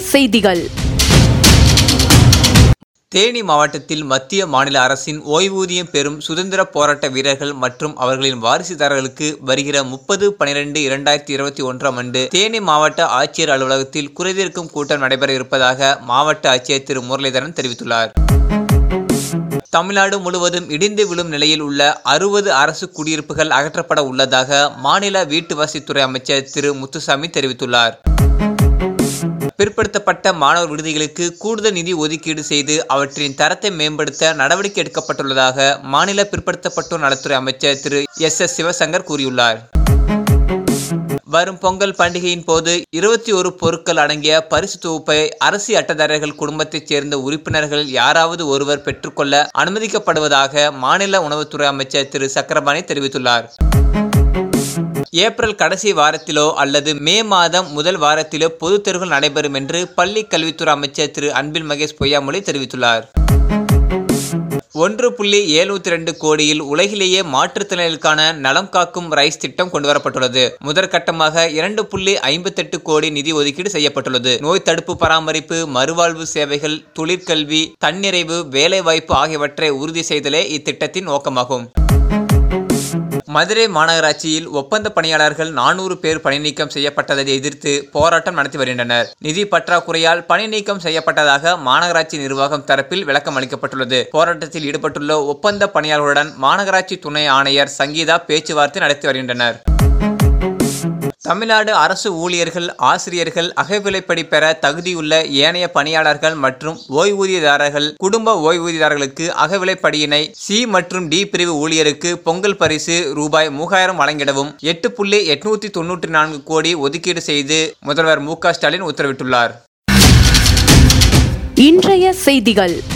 செய்திகள் தேனி மாவட்டத்தில் மத்திய மாநில அரசின் ஓய்வூதியம் பெறும் சுதந்திர போராட்ட வீரர்கள் மற்றும் அவர்களின் வாரிசுதாரர்களுக்கு வருகிற முப்பது பனிரெண்டு இரண்டாயிரத்தி இருபத்தி ஒன்றாம் ஆண்டு தேனி மாவட்ட ஆட்சியர் அலுவலகத்தில் குறைதீர்க்கும் கூட்டம் நடைபெற இருப்பதாக மாவட்ட ஆட்சியர் திரு முரளிதரன் தெரிவித்துள்ளார் தமிழ்நாடு முழுவதும் இடிந்து விழும் நிலையில் உள்ள அறுபது அரசு குடியிருப்புகள் அகற்றப்பட உள்ளதாக மாநில வீட்டு வசதித்துறை அமைச்சர் திரு முத்துசாமி தெரிவித்துள்ளார் பிற்படுத்தப்பட்ட மாணவர் விடுதிகளுக்கு கூடுதல் நிதி ஒதுக்கீடு செய்து அவற்றின் தரத்தை மேம்படுத்த நடவடிக்கை எடுக்கப்பட்டுள்ளதாக மாநில பிற்படுத்தப்பட்டோர் நலத்துறை அமைச்சர் திரு எஸ் எஸ் சிவசங்கர் கூறியுள்ளார் வரும் பொங்கல் பண்டிகையின் போது இருபத்தி ஒரு பொருட்கள் அடங்கிய பரிசு தொகுப்பை அரசு அட்டைதாரர்கள் குடும்பத்தைச் சேர்ந்த உறுப்பினர்கள் யாராவது ஒருவர் பெற்றுக்கொள்ள அனுமதிக்கப்படுவதாக மாநில உணவுத்துறை அமைச்சர் திரு சக்கரபாணி தெரிவித்துள்ளார் ஏப்ரல் கடைசி வாரத்திலோ அல்லது மே மாதம் முதல் வாரத்திலோ பொதுத் தேர்வுகள் நடைபெறும் என்று பள்ளி கல்வித்துறை அமைச்சர் திரு அன்பில் மகேஷ் பொய்யாமொழி தெரிவித்துள்ளார் ஒன்று புள்ளி எழுநூத்தி ரெண்டு கோடியில் உலகிலேயே மாற்றுத்திறனாளிகளுக்கான நலம் காக்கும் ரைஸ் திட்டம் கொண்டுவரப்பட்டுள்ளது முதற்கட்டமாக இரண்டு புள்ளி ஐம்பத்தெட்டு கோடி நிதி ஒதுக்கீடு செய்யப்பட்டுள்ளது நோய் தடுப்பு பராமரிப்பு மறுவாழ்வு சேவைகள் தொழிற்கல்வி தன்னிறைவு வேலைவாய்ப்பு ஆகியவற்றை உறுதி செய்தலே இத்திட்டத்தின் நோக்கமாகும் மதுரை மாநகராட்சியில் ஒப்பந்த பணியாளர்கள் நானூறு பேர் பணி நீக்கம் செய்யப்பட்டதை எதிர்த்து போராட்டம் நடத்தி வருகின்றனர் நிதி பற்றாக்குறையால் பணி நீக்கம் செய்யப்பட்டதாக மாநகராட்சி நிர்வாகம் தரப்பில் விளக்கம் அளிக்கப்பட்டுள்ளது போராட்டத்தில் ஈடுபட்டுள்ள ஒப்பந்த பணியாளர்களுடன் மாநகராட்சி துணை ஆணையர் சங்கீதா பேச்சுவார்த்தை நடத்தி வருகின்றனர் தமிழ்நாடு அரசு ஊழியர்கள் ஆசிரியர்கள் அகவிலைப்படி பெற தகுதியுள்ள ஏனைய பணியாளர்கள் மற்றும் ஓய்வூதியதாரர்கள் குடும்ப ஓய்வூதியதாரர்களுக்கு அகவிலைப்படியினை சி மற்றும் டி பிரிவு ஊழியருக்கு பொங்கல் பரிசு ரூபாய் மூவாயிரம் வழங்கிடவும் எட்டு புள்ளி எட்நூத்தி தொன்னூற்றி நான்கு கோடி ஒதுக்கீடு செய்து முதல்வர் மு க ஸ்டாலின் உத்தரவிட்டுள்ளார் இன்றைய செய்திகள்